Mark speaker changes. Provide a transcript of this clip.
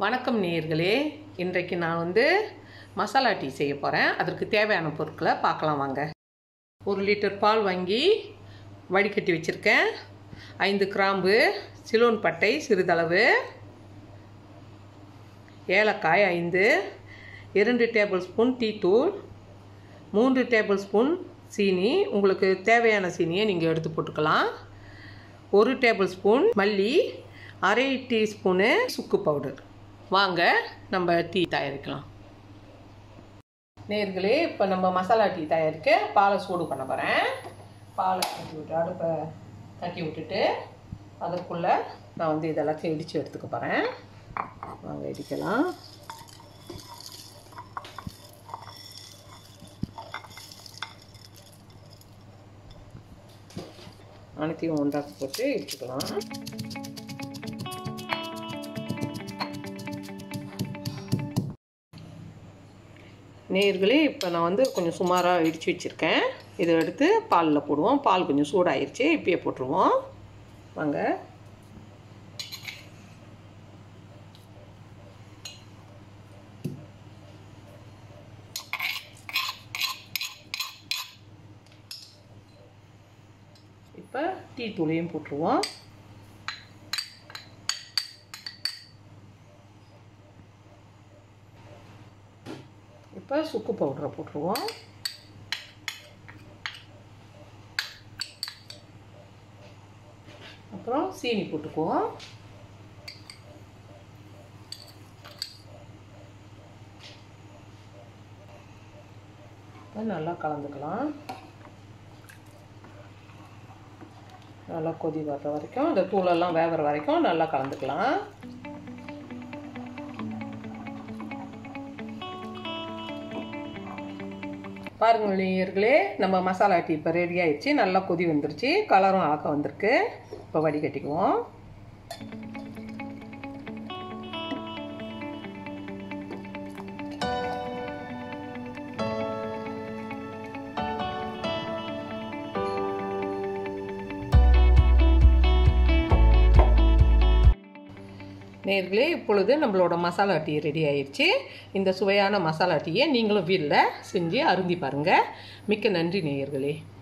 Speaker 1: வணக்கம் நேயர்களே இன்றைக்கு நான் வந்து மசாலா டீ செய்ய போகிறேன் அதற்கு தேவையான பொருட்களை பார்க்கலாம் வாங்க ஒரு லிட்டர் பால் வாங்கி வடிகட்டி வச்சுருக்கேன் ஐந்து கிராம்பு சிலோன் பட்டை சிறிதளவு ஏலக்காய் ஐந்து இரண்டு டேபிள் ஸ்பூன் டீ தூள் மூன்று டேபிள் ஸ்பூன் சீனி உங்களுக்கு தேவையான சீனியை நீங்கள் எடுத்து போட்டுக்கலாம் ஒரு டேபிள் ஸ்பூன் மல்லி அரை டீஸ்பூனு சுக்கு பவுடர் வாங்க நம்ம டீ தயாரிக்கலாம் நேர்களே இப்போ நம்ம மசாலா டீ தயாரிக்க பாலை சூடு பண்ண போகிறேன் பாலை தட்டி விட்டு அடுப்பை தட்டி விட்டுட்டு அதற்குள்ளே நான் வந்து இதெல்லாத்தையும் இடித்து எடுத்துக்க போகிறேன் வாங்க இடிக்கலாம் அனைத்தையும் ஒன்றாக போட்டு இடிச்சுக்கலாம் நேர்களே இப்போ நான் வந்து கொஞ்சம் சுமாராக இடித்து வச்சுருக்கேன் இதை எடுத்து பாலில் போடுவோம் பால் கொஞ்சம் சூடாயிருச்சு இப்பயே போட்டுருவோம் வாங்க இப்போ டீ தூளையும் போட்டுருவோம் இப்போ சுக்கு பவுடரை போட்டுருவோம் அப்புறம் சீனி போட்டுக்குவோம் நல்லா கலந்துக்கலாம் நல்லா கொதி வர்ற வரைக்கும் இந்த தூளெல்லாம் வேகிற வரைக்கும் நல்லா கலந்துக்கலாம் பாருங்க நேயர்களே நம்ம மசாலா டீ இப்போ ரெடி ஆயிடுச்சு நல்லா கொதி வந்துருச்சு கலரும் அழகாக வந்திருக்கு இப்போ வடிகட்டிக்குவோம் நேர்களே இப்பொழுது நம்மளோட மசாலா டீ ரெடி ஆயிடுச்சு இந்த சுவையான மசாலா டீயை நீங்களும் வீட்டில் செஞ்சு அருந்தி பாருங்கள் மிக்க நன்றி நேயர்களே